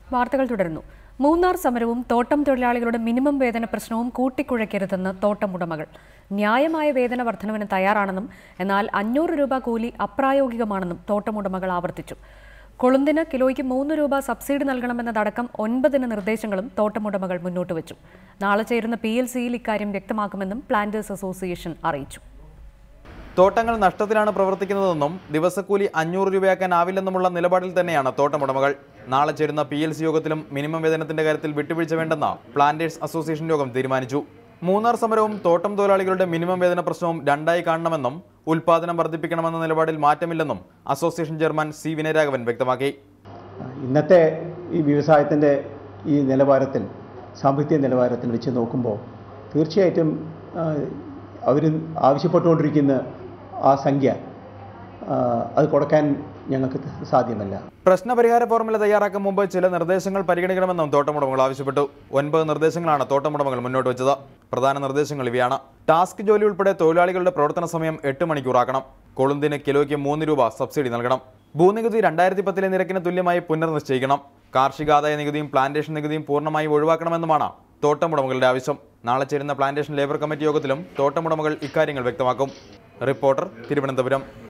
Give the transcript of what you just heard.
വാർത്തകൾ തുടരുന്നു മൂന്നാർ സമരവും തോട്ടം തൊഴിലാളികളുടെ മിനിമം വേതന പ്രശ്നവും കൂട്ടിക്കുഴയ്ക്കരുതെന്ന് തോട്ടം ഉടമകൾ ന്യായമായ വേതന വർധനവിന് തയ്യാറാണെന്നും എന്നാൽ അഞ്ഞൂറ് രൂപ കൂലി അപ്രായോഗികമാണെന്നും തോട്ടം ഉടമകൾ ആവർത്തിച്ചു കൊളുന്തിന് കിലോയ്ക്ക് മൂന്ന് രൂപ സബ്സിഡി നൽകണമെന്നതടക്കം ഒൻപതിന് നിർദ്ദേശങ്ങളും തോട്ടമുടമകൾ മുന്നോട്ട് വെച്ചു നാളെ ചേരുന്ന പി എൽ സിയിൽ ഇക്കാര്യം വ്യക്തമാക്കുമെന്നും പ്ലാന്റേഴ്സ് അസോസിയേഷൻ അറിയിച്ചു തോട്ടങ്ങൾ നഷ്ടത്തിലാണ് പ്രവർത്തിക്കുന്നതെന്നും ദിവസക്കൂലി അഞ്ഞൂറ് രൂപയാക്കാനാവില്ലെന്നുമുള്ള നിലപാടിൽ തന്നെയാണ് തോട്ടമുടമകൾ നാളെ ചേരുന്ന പി എൽ സി യോഗത്തിലും മിനിമം വേതനത്തിന്റെ കാര്യത്തിൽ വിട്ടുവീഴ്ച വേണ്ടെന്ന് പ്ലാന്റേഴ്സ് അസോസിയേഷൻ യോഗം തീരുമാനിച്ചു മൂന്നാർ സമരവും തോട്ടം തൊഴിലാളികളുടെ മിനിമം വേതന പ്രശ്നവും രണ്ടായി കാണണമെന്നും ഉൽപാദനം വർദ്ധിപ്പിക്കണമെന്ന നിലപാടിൽ മാറ്റമില്ലെന്നും അസോസിയേഷൻ ചെയർമാൻ സി വിനയരാഘവൻ വ്യക്തമാക്കി ഇന്നത്തെ ഈ വ്യവസായത്തിൻ്റെ ഈ നിലവാരത്തിൽ സാമ്പത്തിക നിലവാരത്തിൽ വെച്ച് നോക്കുമ്പോൾ തീർച്ചയായിട്ടും അവർ ആവശ്യപ്പെട്ടുകൊണ്ടിരിക്കുന്ന ആ സംഖ്യ ആ, അത് കൊടുക്കാൻ ഞങ്ങൾക്ക് സാധ്യമല്ല പ്രശ്നപരിഹാര ഫോർമുല തയ്യാറാക്കും മുമ്പ് ചില നിർദ്ദേശങ്ങൾ പരിഗണിക്കണമെന്നും തോട്ടമുടമകൾ ആവശ്യപ്പെട്ടു ഒൻപത് നിർദ്ദേശങ്ങളാണ് തോട്ടമുടമകൾ മുന്നോട്ട് വെച്ചത് പ്രധാന നിർദ്ദേശങ്ങൾ ഇവയാണ് ടാസ്ക് ജോലി ഉൾപ്പെടെ തൊഴിലാളികളുടെ പ്രവർത്തന സമയം എട്ട് മണിക്കൂറാക്കണം കൊളുന്തിന് കിലോയ്ക്ക് മൂന്ന് രൂപ സബ്സിഡി നൽകണം ഭൂനികുതി രണ്ടായിരത്തി പത്തിലെ നിരക്കിന് തുല്യമായി പുനർനിശ്ചയിക്കണം കാർഷികാദായ നികുതിയും പ്ലാന്റേഷൻ നികുതിയും പൂർണ്ണമായി ഒഴിവാക്കണമെന്നുമാണ് തോട്ടമുടമകളുടെ ആവശ്യം നാളെ ചേരുന്ന പ്ലാന്റേഷൻ ലേബർ കമ്മിറ്റി യോഗത്തിലും തോട്ടമുടമകൾ ഇക്കാര്യങ്ങൾ വ്യക്തമാക്കും റിപ്പോർട്ടർ തിരുവനന്തപുരം